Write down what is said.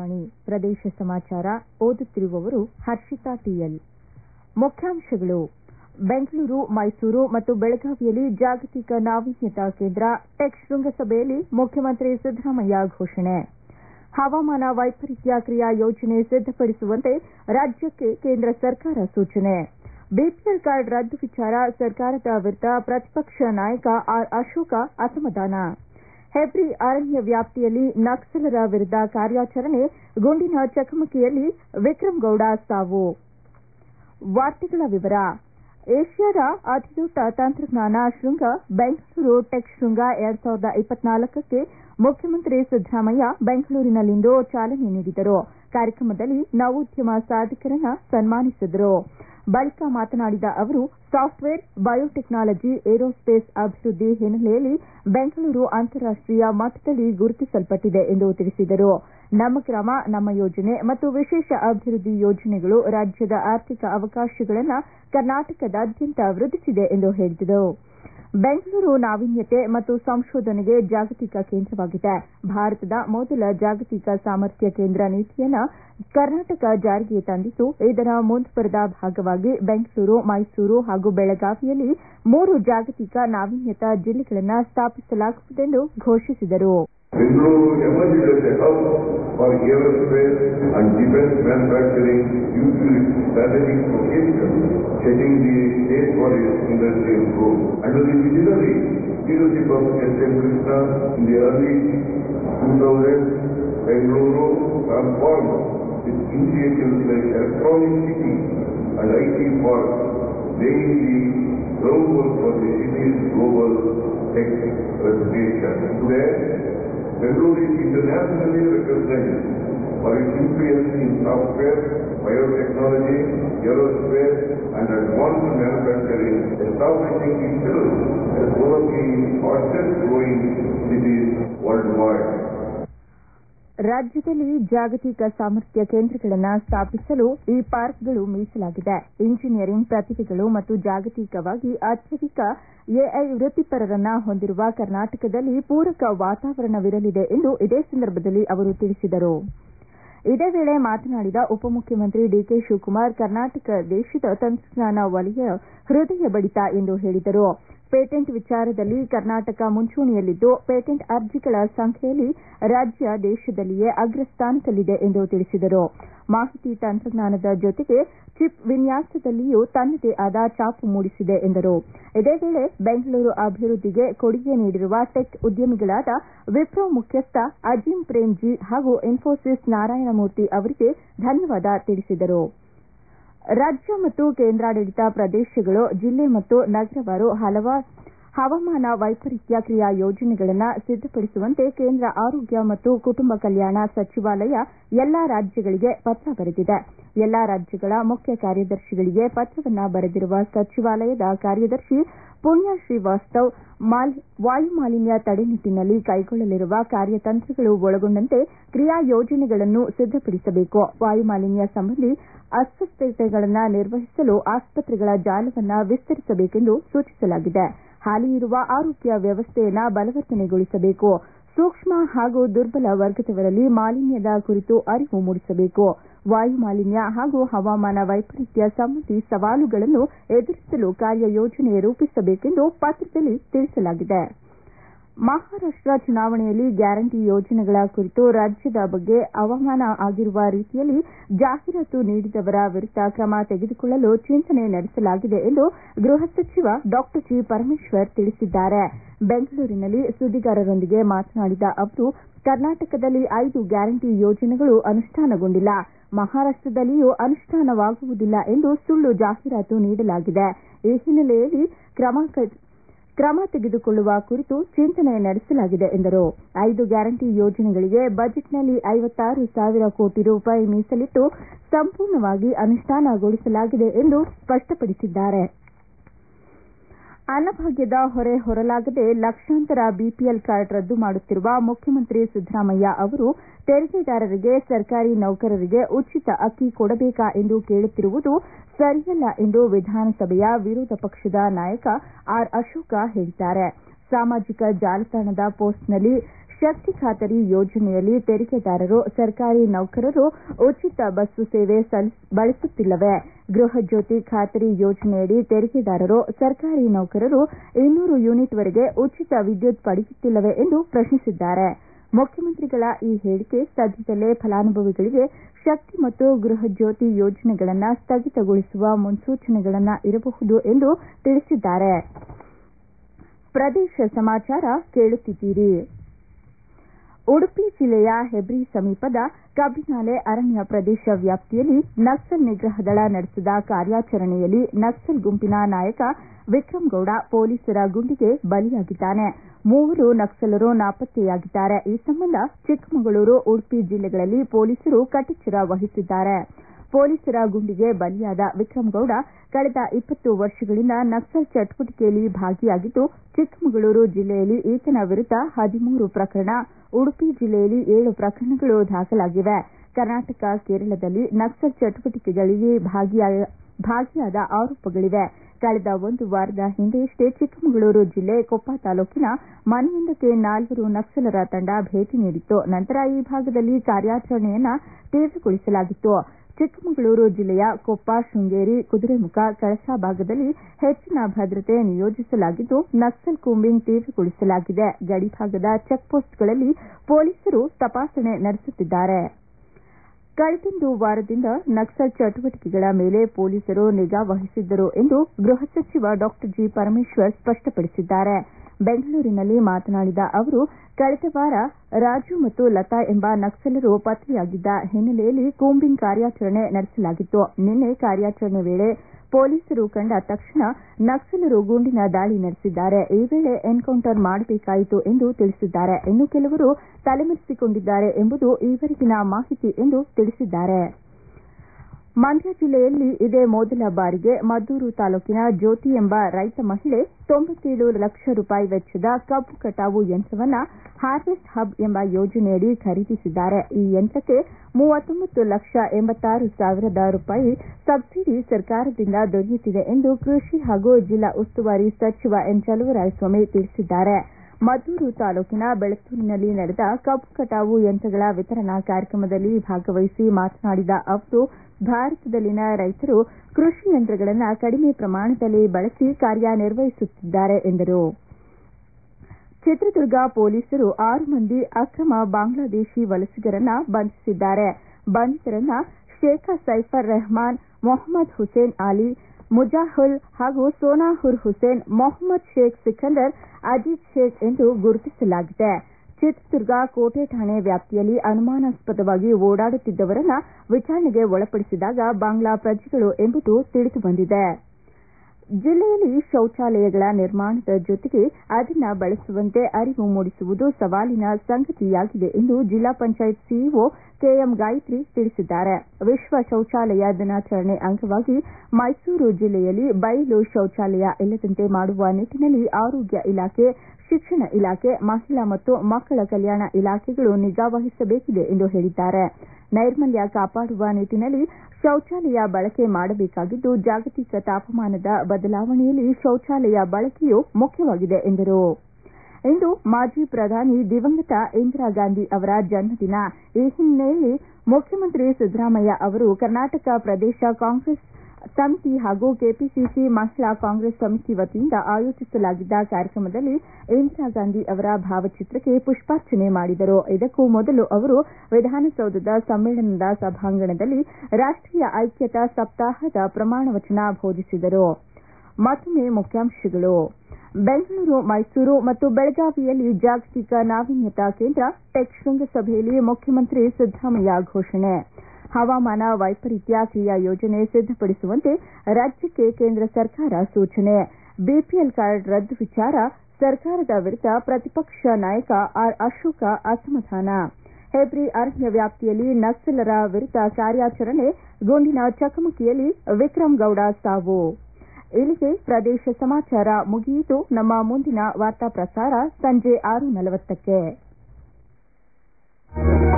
ಆಕಾಶವಾಣಿ ಪ್ರದೇಶ ಸಮಾಚಾರ ಓದುತ್ತಿರುವವರು ಹರ್ಷಿತಾ ಟಿಎಲ್ ಮುಖ್ಯಾಂಶಗಳು ಬೆಂಗಳೂರು ಮೈಸೂರು ಮತ್ತು ಬೆಳಗಾವಿಯಲ್ಲಿ ಜಾಗತಿಕ ನಾವೀನ್ಯತಾ ಕೇಂದ್ರ ಟೆಕ್ ಶೃಂಗಸಭೆಯಲ್ಲಿ ಮುಖ್ಯಮಂತ್ರಿ ಸಿದ್ದರಾಮಯ್ಯ ಘೋಷಣೆ ಹವಾಮಾನ ವೈಪರೀತ್ಯ ಕ್ರಿಯಾ ಯೋಜನೆ ಸಿದ್ದಪಡಿಸುವಂತೆ ರಾಜ್ಯಕ್ಕೆ ಕೇಂದ್ರ ಸರ್ಕಾರ ಸೂಚನೆ ಬಿಪಿಎಲ್ ಕಾರ್ಡ್ ರದ್ದು ವಿಚಾರ ಸರ್ಕಾರದ ವಿರುದ್ದ ಪ್ರತಿಪಕ್ಷ ನಾಯಕ ಆರ್ ಅಶೋಕ ಅಸಮಾಧಾನ ಹೆಬ್ರಿ ಅರಣ್ಯ ವ್ಯಾಪ್ತಿಯಲ್ಲಿ ನಕ್ಸಲರ ವಿರುದ್ದ ಕಾರ್ಯಾಚರಣೆ ಗುಂಡಿನ ಚಕಮಕಿಯಲ್ಲಿ ವಿಕ್ರಮಗೌಡ ಸಾವು ಏಷ್ಯಾದ ಅತಿದೊಡ್ಡ ತಂತ್ರಜ್ಞಾನ ಶೃಂಗ ಬೆಂಗಳೂರು ಟೆಕ್ ಶೃಂಗ ಎರಡ್ ಸಾವಿರದ ಇಪ್ಪತ್ನಾಲ್ಕಕ್ಕೆ ಮುಖ್ಯಮಂತ್ರಿ ಸಿದ್ದರಾಮಯ್ಯ ಬೆಂಗಳೂರಿನಲ್ಲಿಂದು ಚಾಲನೆ ನೀಡಿದರು ಕಾರ್ಯಕ್ರಮದಲ್ಲಿ ನವೋದ್ಯಮ ಸಾಧಕರನ್ನು ಸನ್ಮಾನಿಸಿದರು ಬಳಿಕ ಮಾತನಾಡಿದ ಅವರು ಸಾಫ್ಟ್ವೇರ್ ಬಯೋಟೆಕ್ನಾಲಜಿ ಏರೋಸ್ಪೇಸ್ ಅಭಿವೃದ್ಧಿ ಹಿನ್ನೆಲೆಯಲ್ಲಿ ಬೆಂಗಳೂರು ಅಂತಾರಾಷ್ಟೀಯ ಮಟ್ಟದಲ್ಲಿ ಗುರುತಿಸಲ್ಪಟ್ಟಿದೆ ಎಂದು ತಿಳಿಸಿದರು ನಮ್ಮ ಗ್ರಾಮ ನಮ್ಮ ಯೋಜನೆ ಮತ್ತು ವಿಶೇಷ ಅಭಿವೃದ್ಧಿ ಯೋಜನೆಗಳು ರಾಜ್ಯದ ಆರ್ಥಿಕ ಅವಕಾಶಗಳನ್ನು ಕರ್ನಾಟಕದಾದ್ಯಂತ ವೃದ್ಧಿಸಿದೆ ಎಂದು ಹೇಳಿದರು ಬೆಂಗಳೂರು ನಾವೀನ್ಯತೆ ಮತ್ತು ಸಂಶೋಧನೆಗೆ ಜಾಗತಿಕ ಕೇಂದ್ರವಾಗಿದೆ ಭಾರತದ ಮೊದಲ ಜಾಗತಿಕ ಸಾಮರ್ಥ್ಯ ಕೇಂದ್ರ ನೀತಿಯನ್ನು ಕರ್ನಾಟಕ ಜಾರಿಗೆ ತಂದಿದ್ದು ಇದರ ಮುಂದುವರೆದ ಭಾಗವಾಗಿ ಬೆಂಗಳೂರು ಮೈಸೂರು ಹಾಗೂ ಬೆಳಗಾವಿಯಲ್ಲಿ ಮೂರು ಜಾಗತಿಕ ನಾವೀನ್ಯತಾ ಜಿಲ್ಲೆಗಳನ್ನು ಸ್ಥಾಪಿಸಲಾಗುವುದೆಂದು ಘೋಷಿಸಿದರು Bengaluru emerged as a hub for aerospace and defense manufacturing due to its strategic location, setting the stage for its industrial growth. Under the visionary leadership of S. M. Krishna in the early 2000s, Bengaluru transformed with initiatives like Electronic City and IT Park, laying the groundwork for the city's global tech reputation. Today, Bengaluru is internationally recognized for its influence in software, biotechnology, aerospace, and advanced manufacturing, establishing itself as one of the fastest growing cities worldwide. ರಾಜ್ಯದಲ್ಲಿ ಜಾಗತಿಕ ಸಾಮರ್ಥ್ಯ ಕೇಂದ್ರಗಳನ್ನು ಸ್ಥಾಪಿಸಲು ಈ ಪಾರ್ಕ್ಗಳು ಮೀಸಲಾಗಿದೆ engineering ಪ್ರತಿಭೆಗಳು ಮತ್ತು ಜಾಗತಿಕವಾಗಿ ಅತ್ಯಧಿಕ ಎಐ ವೃತ್ತಿಪರರನ್ನ ಹೊಂದಿರುವ ಕರ್ನಾಟಕದಲ್ಲಿ ಪೂರಕ ವಾತಾವರಣವಿರಲಿದೆ ಎಂದು ಇದೇ ಸಂದರ್ಭದಲ್ಲಿ ಅವರು ತಿಳಿಸಿದರು ಇದೇ ವೇಳೆ ಮಾತನಾಡಿದ ಉಪಮುಖ್ಯಮಂತ್ರಿ ಡಿಕೆ ಶಿವಕುಮಾರ್ ಕರ್ನಾಟಕ ದೇಶದ ತಂತ್ರಜ್ಞಾನ ವಲಯ ಹೃದಯ ಬಡಿತ ಎಂದು ಹೇಳಿದರು ಪೇಟೆಂಟ್ ವಿಚಾರದಲ್ಲಿ ಕರ್ನಾಟಕ ಮುಂಚೂಣಿಯಲ್ಲಿದ್ದು ಪೇಟೆಂಟ್ ಅರ್ಜಿಗಳ ಸಂಖ್ಯೆಯಲ್ಲಿ ರಾಜ್ಯ ದೇಶದಲ್ಲಿಯೇ ಅಗ್ರಸ್ಥಾನದಲ್ಲಿದೆ ಎಂದು ತಿಳಿಸಿದರು ಮಾಹಿತಿ ತಂತ್ರಜ್ಞಾನದ ಜೊತೆಗೆ ಚಿಪ್ ವಿನ್ಯಾಸದಲ್ಲಿಯೂ ತನ್ನದೇ ಆದ ಛಾಪು ಮೂಡಿಸಿದೆ ಎಂದರು ಇದೇ ವೇಳೆ ಬೆಂಗಳೂರು ಅಭಿವೃದ್ಧಿಗೆ ಕೊಡುಗೆ ನೀಡಿರುವ ಟೆಕ್ ಉದ್ಯಮಿಗಳಾದ ವಿಪ್ರೋ ಮುಖ್ಯಸ್ಥ ಅಜೀಂ ಪ್ರೇಮ್ಜಿ ಹಾಗೂ ಇನ್ಫೋಸಿಸ್ ನಾರಾಯಣಮೂರ್ತಿ ಅವರಿಗೆ ಧನ್ಯವಾದ ತಿಳಿಸಿದರು ರಾಜ್ಯ ಮತ್ತು ಕೇಂದ್ರಾಡಳಿತ ಪ್ರದೇಶಗಳು ಜಿಲ್ಲೆ ಮತ್ತು ನಗರವಾರು ಹವಾಮಾನ ವೈಪರೀತ್ಯ ಕ್ರಿಯಾ ಯೋಜನೆಗಳನ್ನು ಸಿದ್ದಪಡಿಸುವಂತೆ ಕೇಂದ್ರ ಆರೋಗ್ಯ ಮತ್ತು ಕುಟುಂಬ ಕಲ್ಯಾಣ ಸಚಿವಾಲಯ ಎಲ್ಲಾ ರಾಜ್ಯಗಳಿಗೆ ಪತ್ರ ಬರೆದಿದೆ ಎಲ್ಲಾ ರಾಜ್ಯಗಳ ಮುಖ್ಯ ಕಾರ್ಯದರ್ಶಿಗಳಿಗೆ ಪತ್ರವನ್ನು ಬರೆದಿರುವ ಸಚಿವಾಲಯದ ಕಾರ್ಯದರ್ಶಿ ಪುಣ್ಯ ಶ್ರೀವಾಸ್ತವ್ ವಾಯುಮಾಲಿನ್ಯ ತಡೆ ನಿಟ್ಟಿನಲ್ಲಿ ಕೈಗೊಳ್ಳಲಿರುವ ಕಾರ್ಯತಂತ್ರಗಳು ಒಳಗೊಂಡಂತೆ ಕ್ರಿಯಾ ಯೋಜನೆಗಳನ್ನು ಸಿದ್ದಪಡಿಸಬೇಕು ವಾಯುಮಾಲಿನ್ಯ ಸಂಬಂಧಿ ಅಸ್ವಸ್ಥತೆಗಳನ್ನು ನಿರ್ವಹಿಸಲು ಆಸ್ಪತ್ರೆಗಳ ಜಾಲವನ್ನು ವಿಸ್ತರಿಸಬೇಕೆಂದು ಸೂಚಿಸಲಾಗಿದೆ ಹಾಲಿ ಇರುವ ಆರೋಗ್ಯ ವ್ಯವಸ್ಥೆಯನ್ನು ಬಲವರ್ಧನೆಗೊಳಿಸಬೇಕು ಸೂಕ್ಷ್ಮ ಹಾಗೂ ದುರ್ಬಲ ವರ್ಗದವರಲ್ಲಿ ಮಾಲಿನ್ಯದ ಕುರಿತು ಅರಿವು ಮೂಡಿಸಬೇಕು ವಾಯುಮಾಲಿನ್ಯ ಹಾಗೂ ಹವಾಮಾನ ವೈಪರೀತ್ಯ ಸಂಬಂಧಿ ಸವಾಲುಗಳನ್ನು ಎದುರಿಸಲು ಕಾರ್ಯಯೋಜನೆ ರೂಪಿಸಬೇಕೆಂದು ಪತ್ರದಲ್ಲಿ ತಿಳಿಸಲಾಗಿದೆ ಮಹಾರಾಷ್ಟ ಚುನಾವಣೆಯಲ್ಲಿ ಗ್ಯಾರಂಟಿ ಯೋಜನೆಗಳ ಕುರಿತು ರಾಜ್ಯದ ಬಗ್ಗೆ ಅವಮಾನ ಆಗಿರುವ ರೀತಿಯಲ್ಲಿ ಜಾಹೀರಾತು ನೀಡಿದವರ ವಿರುದ್ದ ಕ್ರಮ ತೆಗೆದುಕೊಳ್ಳಲು ಚಿಂತನೆ ನಡೆಸಲಾಗಿದೆ ಎಂದು ಗೃಹ ಸಚಿವ ಡಾ ಜಿ ಪರಮೇಶ್ವರ್ ತಿಳಿಸಿದ್ದಾರೆ ಬೆಂಗಳೂರಿನಲ್ಲಿ ಸುದ್ದಿಗಾರರೊಂದಿಗೆ ಮಾತನಾಡಿದ ಅವರು ಕರ್ನಾಟಕದಲ್ಲಿ ಐದು ಗ್ಯಾರಂಟಿ ಯೋಜನೆಗಳು ಅನುಷ್ಠಾನಗೊಂಡಿಲ್ಲ ಮಹಾರಾಷ್ಟದಲ್ಲಿಯೂ ಅನುಷ್ಠಾನವಾಗುವುದಿಲ್ಲ ಎಂದು ಸುಳ್ಳು ಜಾಹೀರಾತು ನೀಡಲಾಗಿದೆ ಈ ಹಿನ್ನೆಲೆಯಲ್ಲಿ ಕ್ರಮ ತೆಗೆದುಕೊಳ್ಳುವ ಕುರಿತು ಚಿಂತನೆ ನಡೆಸಲಾಗಿದೆ ಎಂದರು ಐದು ಗ್ಯಾರಂಟಿ ಯೋಜನೆಗಳಿಗೆ ಬಜೆಟ್ನಲ್ಲಿ ಐವತ್ತಾರು ಸಾವಿರ ಕೋಟಿ ರೂಪಾಯಿ ಮೀಸಲಿಟ್ಟು ಸಂಪೂರ್ಣವಾಗಿ ಅನುಷ್ಠಾನಗೊಳಿಸಲಾಗಿದೆ ಎಂದು ಸ್ಪಷ್ಟಪಡಿಸಿದ್ದಾರೆ ಅನ್ನಭಾಗ್ಯದ ಹೊರೆ ಹೊರಲಾಗದೆ ಲಕ್ಷಾಂತರ ಬಿಪಿಎಲ್ ಕಾರ್ಡ್ ರದ್ದು ಮಾಡುತ್ತಿರುವ ಮುಖ್ಯಮಂತ್ರಿ ಸಿದ್ದರಾಮಯ್ಯ ಅವರು ತೆರಿಗೆದಾರರಿಗೆ ಸರ್ಕಾರಿ ನೌಕರರಿಗೆ ಉಚಿತ ಅಕ್ಕಿ ಕೊಡಬೇಕಾ ಎಂದು ಕೇಳುತ್ತಿರುವುದು ಸರಿಯಲ್ಲ ಎಂದು ವಿಧಾನಸಭೆಯ ವಿರೋಧ ಪಕ್ಷದ ನಾಯಕ ಆರ್ ಅಶೋಕ ಹೇಳಿದ್ದಾರೆ ಸಾಮಾಜಿಕ ಜಾಲತಾಣದ ಪೋಸ್ಟ್ನಲ್ಲಿ ಶಕ್ತಿ ಖಾತರಿ ಯೋಜನೆಯಲ್ಲಿ ತೆರಿಗೆದಾರರು ಸರ್ಕಾರಿ ನೌಕರರು ಉಚಿತ ಬಸ್ಸು ಸೇವೆ ಬಳಸುತ್ತಿಲ್ಲವೇ ಗೃಹ ಜ್ಯೋತಿ ಖಾತರಿ ಯೋಜನೆಯಡಿ ತೆರಿಗೆದಾರರು ಸರ್ಕಾರಿ ನೌಕರರು ಇನ್ನೂರು ಯೂನಿಟ್ವರೆಗೆ ಉಚಿತ ವಿದ್ಯುತ್ ಪಡೆಯುತ್ತಿಲ್ಲವೇ ಎಂದು ಪ್ರಶ್ನಿಸಿದ್ದಾರೆ ಮುಖ್ಯಮಂತ್ರಿಗಳ ಈ ಹೇಳಿಕೆ ಸದ್ಯದಲ್ಲೇ ಫಲಾನುಭವಿಗಳಿಗೆ ಶಕ್ತಿ ಮತ್ತು ಗೃಹ ಜ್ಯೋತಿ ಯೋಜನೆಗಳನ್ನು ಸ್ಥಗಿತಗೊಳಿಸುವ ಮುನ್ಸೂಚನೆಗಳನ್ನ ಇರಬಹುದು ಎಂದು ತಿಳಿಸಿದ್ದಾರೆ ಪ್ರದೇಶ ಸಮಾಚಾರ ಕೇಳುತ್ತಿದ್ದೀರಿ ಉಡುಪಿ ಜಿಲ್ಲೆಯ ಹೆಬ್ರಿ ಸಮೀಪದ ಕಬ್ಬಿನಾಲೆ ಅರಣ್ಯ ಪ್ರದೇಶ ವ್ಯಾಪ್ತಿಯಲ್ಲಿ ನಕ್ಸಲ್ ನಿಗ್ರಹ ದಳ ನಡೆಸಿದ ಕಾರ್ಯಾಚರಣೆಯಲ್ಲಿ ನಕ್ಸಲ್ ಗುಂಪಿನ ನಾಯಕ ವಿಕ್ರಮ್ಗೌಡ ಪೊಲೀಸರ ಗುಂಡಿಗೆ ಬಲಿಯಾಗಿದ್ದಾನೆ ಮೂವರು ನಕ್ಸಲರು ನಾಪತ್ತೆಯಾಗಿದ್ದಾರೆ ಈ ಸಂಬಂಧ ಚಿಕ್ಕಮಗಳೂರು ಉಡುಪಿ ಜಿಲ್ಲೆಗಳಲ್ಲಿ ಪೊಲೀಸರು ಕಟ್ಟೆಚ್ಚರ ವಹಿಸಿದ್ದಾರೆ ಪೊಲೀಸರ ಗುಂಡಿಗೆ ಬಲಿಯಾದ ವಿಕ್ರಮ್ಗೌಡ ಕಳೆದ ಇಪ್ಪತ್ತು ವರ್ಷಗಳಿಂದ ನಕ್ಸಲ್ ಚಟುವಟಿಕೆಯಲ್ಲಿ ಭಾಗಿಯಾಗಿದ್ದು ಚಿಕ್ಕಮಗಳೂರು ಜಿಲ್ಲೆಯಲ್ಲಿ ಈತನ ವಿರುದ್ದ ಹದಿಮೂರು ಪ್ರಕರಣ ಉಡುಪಿ ಜಿಲ್ಲೆಯಲ್ಲಿ ಏಳು ಪ್ರಕರಣಗಳು ದಾಖಲಾಗಿವೆ ಕರ್ನಾಟಕ ಕೇರಳದಲ್ಲಿ ನಕ್ಸಲ್ ಚಟುವಟಿಕೆಗಳಲ್ಲಿ ಭಾಗಿಯಾದ ಆರೋಪಗಳಿವೆ ಕಳೆದ ಒಂದು ವಾರದ ಹಿಂದೆಯಷ್ಟೇ ಚಿಕ್ಕಮಗಳೂರು ಜಿಲ್ಲೆ ಕೊಪ್ಪ ತಾಲೂಕಿನ ಮನೆಯೊಂದಕ್ಕೆ ನಾಲ್ವರು ನಕ್ಸಲರ ತಂಡ ಭೇಟಿ ನೀಡಿತ್ತು ನಂತರ ಈ ಭಾಗದಲ್ಲಿ ಕಾರ್ಯಾಚರಣೆಯನ್ನ ತೀವ್ರಗೊಳಿಸಲಾಗಿತ್ತು ಚಿಕ್ಕಮಗಳೂರು ಜಿಲ್ಲೆಯ ಕೊಪ್ಪ ಶೃಂಗೇರಿ ಕುದುರೆಮುಖ ಕಳಸಾ ಭಾಗದಲ್ಲಿ ಹೆಚ್ಚಿನ ಭದ್ರತೆ ನಿಯೋಜಿಸಲಾಗಿದ್ದು ನಕ್ಸಲ್ ಕೂಂಬಿಂಗ್ ತೀವ್ರಗೊಳಿಸಲಾಗಿದೆ ಗಡಿಭಾಗದ ಚೆಕ್ಪೋಸ್ಟ್ಗಳಲ್ಲಿ ಪೊಲೀಸರು ತಪಾಸಣೆ ನಡೆಸುತ್ತಿದ್ದಾರೆ ಕಳೆದೊಂದು ವಾರದಿಂದ ನಕ್ಸಲ್ ಚಟುವಟಿಕೆಗಳ ಮೇಲೆ ಪೊಲೀಸರು ನಿಗಾ ವಹಿಸಿದ್ದರು ಎಂದು ಗೃಹ ಸಚಿವ ಡಾ ಜಿ ಪರಮೇಶ್ವರ್ ಸ್ಪಷ್ಟಪಡಿಸಿದ್ದಾರೆ ಬೆಂಗಳೂರಿನಲ್ಲಿ ಮಾತನಾಡಿದ ಅವರು ಕಳೆದ ವಾರ ರಾಜು ಮತ್ತು ಲತಾ ಎಂಬ ನಕ್ಸಲರು ಪತ್ತೆಯಾಗಿದ್ದ ಹಿನ್ನೆಲೆಯಲ್ಲಿ ಕೂಂಬಿಂಗ್ ಕಾರ್ಯಾಚರಣೆ ನಡೆಸಲಾಗಿತ್ತು ನಿನ್ನೆ ಕಾರ್ಯಾಚರಣೆ ವೇಳೆ ಪೊಲೀಸರು ಕಂಡ ತಕ್ಷಣ ನಕ್ಸಲರು ಗುಂಡಿನ ದಾಳಿ ನಡೆಸಿದ್ದಾರೆ ಈ ವೇಳೆ ಎನ್ಕೌಂಟರ್ ಮಾಡಬೇಕಾಯಿತು ಎಂದು ತಿಳಿಸಿದ್ದಾರೆ ಇನ್ನು ಕೆಲವರು ತಲೆಮರೆಸಿಕೊಂಡಿದ್ದಾರೆ ಎಂಬುದು ಈವರೆಗಿನ ಮಾಹಿತಿ ಎಂದು ತಿಳಿಸಿದ್ದಾರೆ ಮಂಡ್ಯ ಜಿಲ್ಲೆಯಲ್ಲಿ ಇದೇ ಮೊದಲ ಬಾರಿಗೆ ಮದ್ದೂರು ತಾಲೂಕಿನ ಜ್ಯೋತಿ ಎಂಬ ರೈತ ಮಹಿಳೆ ತೊಂಬತ್ತೇಳು ಲಕ್ಷ ರೂಪಾಯಿ ವೆಚ್ಚದ ಕಬ್ಬು ಕಟಾವು ಯಂತ್ರವನ್ನು ಹಾರ್ವೆಸ್ಟ್ ಹಬ್ ಎಂಬ ಯೋಜನೆಯಡಿ ಖರೀದಿಸಿದ್ದಾರೆ ಈ ಯಂತ್ರಕ್ಕೆ ಮೂವತ್ತೊಂಬತ್ತು ಲಕ್ಷ ಎಂಬತ್ತಾರು ಸಾವಿರದ ರೂಪಾಯಿ ಸಬ್ಸಿಡಿ ಸರ್ಕಾರದಿಂದ ದೊರೆಯುತ್ತಿದೆ ಎಂದು ಕೃಷಿ ಹಾಗೂ ಜಿಲ್ಲಾ ಉಸ್ತುವಾರಿ ಸಚಿವ ಎನ್ ಚಲುವರಾಯಸ್ವಾಮಿ ತಿಳಿಸಿದ್ದಾರೆ ಮದ್ದೂರು ತಾಲೂಕಿನ ಬೆಳತ್ತೂರಿನಲ್ಲಿ ನಡೆದ ಕಬ್ಬು ಕಟಾವು ಯಂತ್ರಗಳ ವಿತರಣಾ ಕಾರ್ಯಕ್ರಮದಲ್ಲಿ ಭಾಗವಹಿಸಿ ಮಾತನಾಡಿದ ಅವರು ಭಾರತದಲ್ಲಿನ ರೈತರು ಕೃಷಿ ಯಂತ್ರಗಳನ್ನು ಕಡಿಮೆ ಪ್ರಮಾಣದಲ್ಲಿ ಬಳಸಿ ಕಾರ್ಯನಿರ್ವಹಿಸುತ್ತಿದ್ದಾರೆ ಎಂದರು ಚಿತ್ರದುರ್ಗ ಪೊಲೀಸರು ಆರು ಮಂದಿ ಅಕ್ರಮ ಬಾಂಗ್ಲಾದೇಶಿ ವಲಸಿಗರನ್ನ ಬಂಧಿಸಿದ್ದಾರೆ ಬಂಧಿತರನ್ನ ಶೇಖ ಸೈಫರ್ ರೆಹಮಾನ್ ಮೊಹಮ್ಮದ್ ಹುಸೇನ್ ಅಲಿ ಮುಜಾಹುಲ್ ಹಾಗೂ ಸೋನಾಹುರ್ ಹುಸೇನ್ ಮೊಹಮ್ಮದ್ ಶೇಖ್ ಸಿಕಂದರ್ ಅಜೀಜ್ ಶೇಖ್ ಎಂದು ಗುರುತಿಸಲಾಗಿದೆ ಚಿತ್ರದುರ್ಗ ಕೋಟೆ ಠಾಣೆ ವ್ಯಾಪ್ತಿಯಲ್ಲಿ ಅನುಮಾನಾಸ್ಪದವಾಗಿ ಓಡಾಡುತ್ತಿದ್ದವರನ್ನ ವಿಚಾರಣೆಗೆ ಒಳಪಡಿಸಿದಾಗ ಬಾಂಗ್ಲಾ ಪ್ರಜೆಗಳು ಎಂಬುದು ತಿಳಿದುಬಂದಿದೆ ಜಿಲ್ಲೆಯಲ್ಲಿ ಶೌಚಾಲಯಗಳ ನಿರ್ಮಾಣದ ಜೊತೆಗೆ ಅದನ್ನು ಬಳಸುವಂತೆ ಅರಿವು ಮೂಡಿಸುವುದು ಸವಾಲಿನ ಸಂಗತಿಯಾಗಿದೆ ಎಂದು ಜಿಲ್ಲಾ ಪಂಚಾಯತ್ ಸಿಇಒ ಕೆಎಂ ಗಾಯತ್ರಿ ತಿಳಿಸಿದ್ದಾರೆ ವಿಶ್ವ ಶೌಚಾಲಯ ದಿನಾಚರಣೆ ಅಂಗವಾಗಿ ಮೈಸೂರು ಜಿಲ್ಲೆಯಲ್ಲಿ ಬಯಲು ಶೌಚಾಲಯ ಇಲ್ಲದಂತೆ ಮಾಡುವ ನಿಟ್ಟಿನಲ್ಲಿ ಆರೋಗ್ಯ ಇಲಾಖೆ ಶಿಕ್ಷಣ ಇಲಾಖೆ ಮಹಿಳಾ ಮತ್ತು ಮಕ್ಕಳ ಕಲ್ಯಾಣ ಇಲಾಖೆಗಳು ನಿಗಾ ವಹಿಸಬೇಕಿದೆ ಎಂದು ಹೇಳಿದ್ದಾರೆ ನೈರ್ಮಲ್ಯ ಕಾಪಾಡುವ ನಿಟ್ಟಿನಲ್ಲಿ ಶೌಚಾಲಯ ಬಳಕೆ ಮಾಡಬೇಕಾಗಿದ್ದು ಜಾಗತಿಕ ತಾಪಮಾನದ ಬದಲಾವಣೆಯಲ್ಲಿ ಶೌಚಾಲಯ ಬಳಕೆಯೂ ಮುಖ್ಯವಾಗಿದೆ ಎಂದರು ಇಂದು ಮಾಜಿ ಪ್ರಧಾನಿ ದಿವಂಗತ ಇಂದಿರಾ ಗಾಂಧಿ ಅವರ ಜನ್ಮದಿನ ಈ ಹಿನ್ನೆಲೆಯಲ್ಲಿ ಮುಖ್ಯಮಂತ್ರಿ ಸಿದ್ದರಾಮಯ್ಯ ಅವರು ಕರ್ನಾಟಕ ಪ್ರದೇಶ ಕಾಂಗ್ರೆಸ್ ಸಮಿತಿ ಹಾಗೂ ಕೆಪಿಸಿಸಿ ಮಹಿಳಾ ಕಾಂಗ್ರೆಸ್ ಸಮಿತಿ ವತಿಯಿಂದ ಆಯೋಜಿಸಲಾಗಿದ್ದ ಕಾರ್ಯಕ್ರಮದಲ್ಲಿ ಇಂದಿರಾ ಗಾಂಧಿ ಅವರ ಭಾವಚಿತ್ರಕ್ಕೆ ಪುಷ್ಪಾರ್ಚನೆ ಮಾಡಿದರು ಇದಕ್ಕೂ ಮೊದಲು ಅವರು ವಿಧಾನಸೌಧದ ಸಮ್ಮೇಳನದ ಸಭಾಂಗಣದಲ್ಲಿ ರಾಷ್ಟೀಯ ಐಕ್ಯತಾ ಸಪ್ತಾಹದ ಪ್ರಮಾಣವಚನ ಬೋಧಿಸಿದರು ಮತ್ತೊಮ್ಮೆ ಮುಖ್ಯಾಂಶಗಳು ಬೆಂಗಳೂರು ಮೈಸೂರು ಮತ್ತು ಬೆಳಗಾವಿಯಲ್ಲಿ ಜಾಗತಿಕ ನಾವೀನ್ಯತಾ ಕೇಂದ್ರ ಟೆಕ್ ಶೃಂಗಸಭೆಯಲ್ಲಿ ಮುಖ್ಯಮಂತ್ರಿ ಸಿದ್ದರಾಮಯ್ಯ ಘೋಷಣೆ ಹವಾಮಾನ ವೈಪರೀತ್ಯ ಕ್ರಿಯಾ ಯೋಜನೆ ಸಿದ್ದಪಡಿಸುವಂತೆ ರಾಜ್ಯಕ್ಕೆ ಕೇಂದ್ರ ಸರ್ಕಾರ ಸೂಚನೆ ಬಿಪಿಎಲ್ ಕಾರ್ಡ್ ರದ್ದು ವಿಚಾರ ಸರ್ಕಾರದ ವಿರುದ್ದ ಪ್ರತಿಪಕ್ಷ ನಾಯಕ ಆರ್ ಅಶೋಕ ಅಸಮಾಧಾನ ಹೆಬ್ರಿ ಅರಣ್ಯ ವ್ಯಾಪ್ತಿಯಲ್ಲಿ ನಕ್ಸಲರ ವಿರುದ್ದ ಕಾರ್ಯಾಚರಣೆ ಗುಂಡಿನ ಚಕಮಕಿಯಲ್ಲಿ ವಿಕ್ರಮ್ ಗೌಡ ಸಾವು ಇಲ್ಲಿಗೆ ಪ್ರದೇಶ ಸಮಾಚಾರ ಮುಗಿಯಿತು ನಮ್ಮ ಮುಂದಿನ ವಾರ್ತಾ ಪ್ರಸಾರ ಸಂಜೆ ಆರು ನಲವತ್ತಕ್ಕೆ